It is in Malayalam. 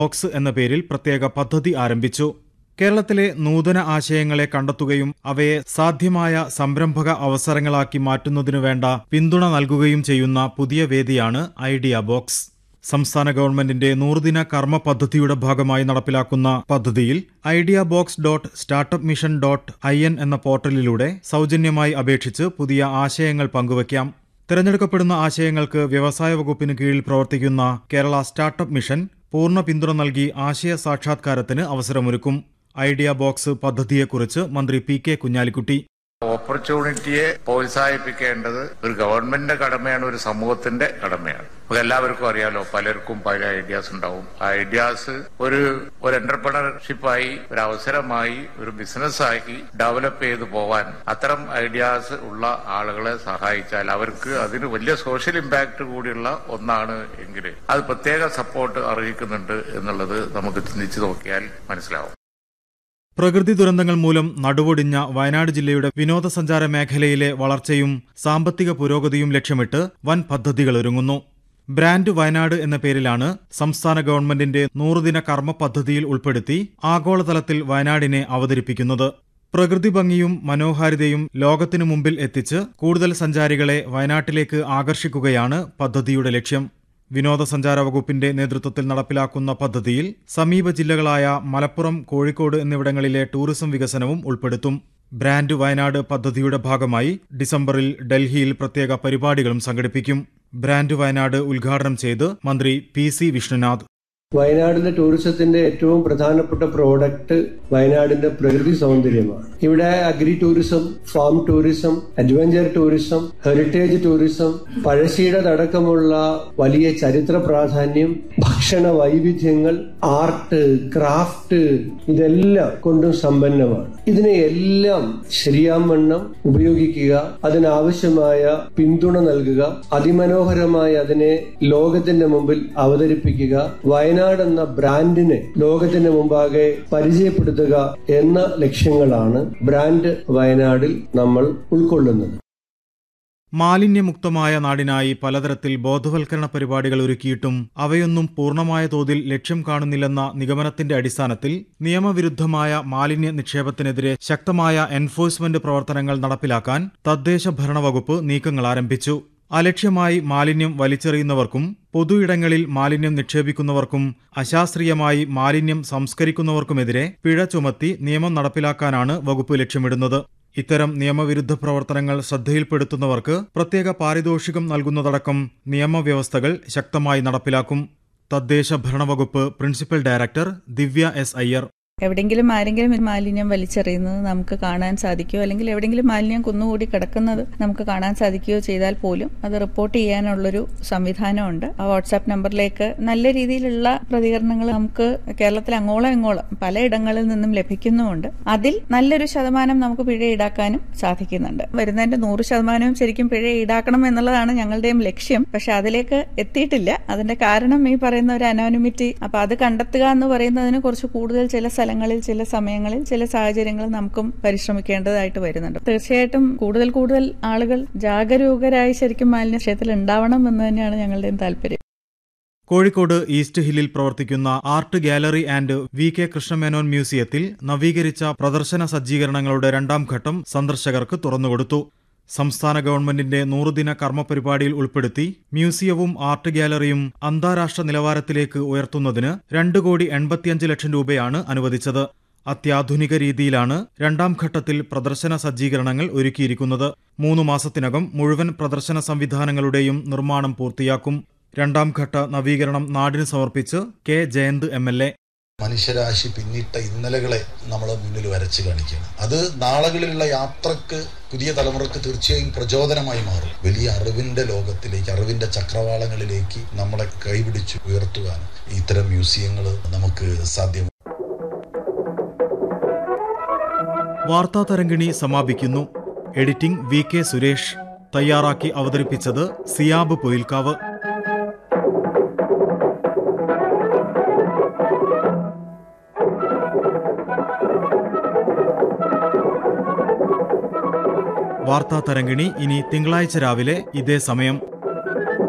ബോക്സ് എന്ന പേരിൽ പ്രത്യേക പദ്ധതി ആരംഭിച്ചു കേരളത്തിലെ നൂതന ആശയങ്ങളെ കണ്ടെത്തുകയും അവയെ സാധ്യമായ സംരംഭക അവസരങ്ങളാക്കി മാറ്റുന്നതിനു വേണ്ട പിന്തുണ നൽകുകയും ചെയ്യുന്ന പുതിയ വേദിയാണ് ഐഡിയ ബോക്സ് സംസ്ഥാന ഗവൺമെന്റിന്റെ നൂറുദിന കർമ്മ പദ്ധതിയുടെ ഭാഗമായി നടപ്പിലാക്കുന്ന പദ്ധതിയിൽ idea box dot startup mission dot I N എന്ന പോർട്ടലിലൂടെ സൗജന്യമായി അപേക്ഷിച്ച് പുതിയ ആശയങ്ങൾ പങ്കുവയ്ക്കാം തിരഞ്ഞെടുക്കപ്പെടുന്ന ആശയങ്ങൾക്ക് വ്യവസായ വകുപ്പിന് കീഴിൽ പ്രവർത്തിക്കുന്ന കേരള സ്റ്റാർട്ടപ്പ് മിഷൻ പൂർണ്ണ പിന്തുണ നൽകി ആശയ സാക്ഷാത്കാരത്തിന് അവസരമൊരുക്കും ഐഡിയ ബോക്സ് പദ്ധതിയെക്കുറിച്ച് മന്ത്രി പി കെ കുഞ്ഞാലിക്കുട്ടി ഓപ്പർച്യൂണിറ്റിയെ പ്രോത്സാഹിപ്പിക്കേണ്ടത് ഒരു ഗവൺമെന്റിന്റെ കടമയാണ് ഒരു സമൂഹത്തിന്റെ കടമയാണ് നമുക്ക് എല്ലാവർക്കും അറിയാലോ പലർക്കും പല ഐഡിയാസ് ഉണ്ടാവും ആ ഐഡിയാസ് ഒരു ഒരു എന്റർപ്രണർഷിപ്പായി ഒരു അവസരമായി ഒരു ബിസിനസ്സാക്കി ഡെവലപ്പ് ചെയ്തു പോവാൻ അത്തരം ഐഡിയാസ് ഉള്ള ആളുകളെ സഹായിച്ചാൽ അവർക്ക് അതിന് വലിയ സോഷ്യൽ ഇമ്പാക്ട് കൂടിയുള്ള ഒന്നാണ് എങ്കിൽ അത് പ്രത്യേക സപ്പോർട്ട് അർഹിക്കുന്നുണ്ട് എന്നുള്ളത് നമുക്ക് ചിന്തിച്ചു നോക്കിയാൽ മനസ്സിലാവും പ്രകൃതി ദുരന്തങ്ങൾ മൂലം നടുവൊടിഞ്ഞ വയനാട് ജില്ലയുടെ വിനോദസഞ്ചാര മേഖലയിലെ വളർച്ചയും സാമ്പത്തിക പുരോഗതിയും ലക്ഷ്യമിട്ട് വൻ പദ്ധതികൾ ഒരുങ്ങുന്നു ബ്രാൻഡ് വയനാട് എന്ന പേരിലാണ് സംസ്ഥാന ഗവൺമെന്റിന്റെ നൂറുദിന കർമ്മ പദ്ധതിയിൽ ഉൾപ്പെടുത്തി ആഗോളതലത്തിൽ വയനാടിനെ അവതരിപ്പിക്കുന്നത് പ്രകൃതി ഭംഗിയും മനോഹാരിതയും ലോകത്തിനു മുമ്പിൽ എത്തിച്ച് കൂടുതൽ സഞ്ചാരികളെ വയനാട്ടിലേക്ക് ആകർഷിക്കുകയാണ് പദ്ധതിയുടെ ലക്ഷ്യം വിനോദസഞ്ചാര വകുപ്പിന്റെ നേതൃത്വത്തിൽ നടപ്പിലാക്കുന്ന പദ്ധതിയിൽ സമീപ ജില്ലകളായ മലപ്പുറം കോഴിക്കോട് എന്നിവിടങ്ങളിലെ ടൂറിസം വികസനവും ഉൾപ്പെടുത്തും ബ്രാൻഡ് വയനാട് പദ്ധതിയുടെ ഭാഗമായി ഡിസംബറിൽ ഡൽഹിയിൽ പ്രത്യേക പരിപാടികളും സംഘടിപ്പിക്കും ബ്രാൻഡ് വയനാട് ഉദ്ഘാടനം ചെയ്ത് മന്ത്രി പി സി വിഷ്ണുനാഥ് വയനാടിന്റെ ടൂറിസത്തിന്റെ ഏറ്റവും പ്രധാനപ്പെട്ട പ്രോഡക്റ്റ് വയനാടിന്റെ പ്രകൃതി സൗന്ദര്യമാണ് ഇവിടെ agri tourism farm tourism adventure tourism heritage tourism പഴശ്ശിയുടേതടക്കമുള്ള വലിയ ചരിത്ര പ്രാധാന്യം ഭക്ഷണ വൈവിധ്യങ്ങൾ ആർട്ട് ക്രാഫ്റ്റ് ഇതെല്ലാം കൊണ്ടും സമ്പന്നമാണ് ഇതിനെ എല്ലാം ശരിയാവണ്ണം ഉപയോഗിക്കുക അതിനാവശ്യമായ പിന്തുണ നൽകുക അതിമനോഹരമായി അതിനെ ലോകത്തിന്റെ മുമ്പിൽ അവതരിപ്പിക്കുക വയനാട് എന്ന ബ്രാൻഡിനെ ലോകത്തിന് മുമ്പാകെ പരിചയപ്പെടുത്തുക എന്ന ലക്ഷ്യങ്ങളാണ് ബ്രാൻഡ് വയനാടിൽ നമ്മൾ ഉൾക്കൊള്ളുന്നത് മാലിന്യമുക്തമായ നാടിനായി പലതരത്തിൽ ബോധവൽക്കരണ പരിപാടികൾ ഒരുക്കിയിട്ടും അവയൊന്നും പൂർണ്ണമായ തോതിൽ ലക്ഷ്യം കാണുന്നില്ലെന്ന നിഗമനത്തിന്റെ അടിസ്ഥാനത്തിൽ നിയമവിരുദ്ധമായ മാലിന്യ നിക്ഷേപത്തിനെതിരെ ശക്തമായ എൻഫോഴ്സ്മെന്റ് പ്രവർത്തനങ്ങൾ നടപ്പിലാക്കാൻ തദ്ദേശ ഭരണവകുപ്പ് നീക്കങ്ങൾ ആരംഭിച്ചു അലക്ഷ്യമായി മാലിന്യം വലിച്ചെറിയുന്നവർക്കും പൊതുയിടങ്ങളിൽ മാലിന്യം നിക്ഷേപിക്കുന്നവർക്കും അശാസ്ത്രീയമായി മാലിന്യം സംസ്കരിക്കുന്നവർക്കുമെതിരെ പിഴ ചുമത്തി നിയമം നടപ്പിലാക്കാനാണ് വകുപ്പ് ലക്ഷ്യമിടുന്നത് ഇത്തരം നിയമവിരുദ്ധ പ്രവർത്തനങ്ങൾ ശ്രദ്ധയിൽപ്പെടുത്തുന്നവർക്ക് പ്രത്യേക പാരിതോഷികം നൽകുന്നതടക്കം നിയമവ്യവസ്ഥകൾ ശക്തമായി നടപ്പിലാക്കും തദ്ദേശ ഭരണവകുപ്പ് principal director Divya S Iyer എവിടെയെങ്കിലും ആരെങ്കിലും മാലിന്യം വലിച്ചെറിയുന്നത് നമുക്ക് കാണാൻ സാധിക്കുകയോ അല്ലെങ്കിൽ എവിടെയെങ്കിലും മാലിന്യം കുന്നുകൂടി കിടക്കുന്നത് നമുക്ക് കാണാൻ സാധിക്കുകയോ ചെയ്താൽ പോലും അത് റിപ്പോർട്ട് ചെയ്യാനുള്ളൊരു സംവിധാനമുണ്ട് ആ വാട്സാപ്പ് നമ്പറിലേക്ക് നല്ല രീതിയിലുള്ള പ്രതികരണങ്ങൾ നമുക്ക് കേരളത്തിൽ അങ്ങോളം ഇങ്ങോളം പലയിടങ്ങളിൽ നിന്നും ലഭിക്കുന്നുമുണ്ട് അതിൽ നല്ലൊരു ശതമാനം നമുക്ക് പിഴ ഈടാക്കാനും സാധിക്കുന്നുണ്ട് വരുന്നതിന്റെ നൂറ് ശതമാനവും ശരിക്കും പിഴ ഈടാക്കണം എന്നുള്ളതാണ് ഞങ്ങളുടെയും ലക്ഷ്യം പക്ഷെ അതിലേക്ക് എത്തിയിട്ടില്ല അതിന്റെ കാരണം ഈ പറയുന്ന ഒരു അനോണിമിറ്റി അപ്പൊ അത് കണ്ടെത്തുക എന്ന് പറയുന്നതിന് കുറച്ച് കൂടുതൽ ചില സ്ഥലങ്ങളിൽ ചില സമയങ്ങളിൽ ചില സാഹചര്യങ്ങളിൽ നമുക്കും പരിശ്രമിക്കേണ്ടതായിട്ട് വരുന്നുണ്ട് തീർച്ചയായിട്ടും കൂടുതൽ കൂടുതൽ ആളുകൾ ജാഗരൂകരായി ശരിക്കും മാലിന്യ ക്ഷേത്രത്തിൽ ഉണ്ടാവണം എന്ന് തന്നെയാണ് ഞങ്ങളുടെയും താല്പര്യം കോഴിക്കോട് ഈസ്റ്റ് ഹില്ലിൽ പ്രവർത്തിക്കുന്ന art gallery and V K Krishna Menon മ്യൂസിയത്തിൽ നവീകരിച്ച പ്രദർശന സജ്ജീകരണങ്ങളുടെ രണ്ടാം ഘട്ടം സന്ദർശകർക്ക് തുറന്നുകൊടുത്തു സംസ്ഥാന ഗവൺമെന്റിന്റെ നൂറുദിന കർമ്മ പരിപാടിയിൽ ഉൾപ്പെടുത്തി മ്യൂസിയവും ആർട്ട് ഗാലറിയും അന്താരാഷ്ട്ര നിലവാരത്തിലേക്ക് ഉയർത്തുന്നതിന് രണ്ട് കോടി എൺപത്തിയഞ്ച് ലക്ഷം രൂപയാണ് അനുവദിച്ചത് അത്യാധുനിക രീതിയിലാണ് രണ്ടാം ഘട്ടത്തിൽ പ്രദർശന സജ്ജീകരണങ്ങൾ ഒരുക്കിയിരിക്കുന്നത് മൂന്ന് മാസത്തിനകം മുഴുവൻ പ്രദർശന സംവിധാനങ്ങളുടെയും നിർമ്മാണം പൂർത്തിയാക്കും രണ്ടാം ഘട്ട നവീകരണം നാടിന് സമർപ്പിച്ച് K Jayanth M L A മനുഷ്യരാശി പിന്നിട്ട ഇന്നലകളെ നമ്മൾ മുന്നിൽ വരച്ച് കാണിക്കുകയാണ് അത് നാളുകളിലുള്ള യാത്രക്ക് പുതിയ തലമുറക്ക് തീർച്ചയായും പ്രചോദനമായി മാറും വലിയ അറിവിന്റെ ലോകത്തിലേക്ക് അറിവിന്റെ ചക്രവാളങ്ങളിലേക്ക് നമ്മളെ കൈപിടിച്ച് ഉയർത്തുവാൻ ഇത്തരം മ്യൂസിയങ്ങൾ നമുക്ക് സാധ്യമാണ് വാർത്താ തരംഗിണി സമാപിക്കുന്നു എഡിറ്റിംഗ് വി കെ സുരേഷ് തയ്യാറാക്കി അവതരിപ്പിച്ചത് സിയാബ് പൊയിൽക്കാവ് വാർത്താ തരംഗിണി ഇനി തിങ്കളാഴ്ച രാവിലെ ഇതേ സമയം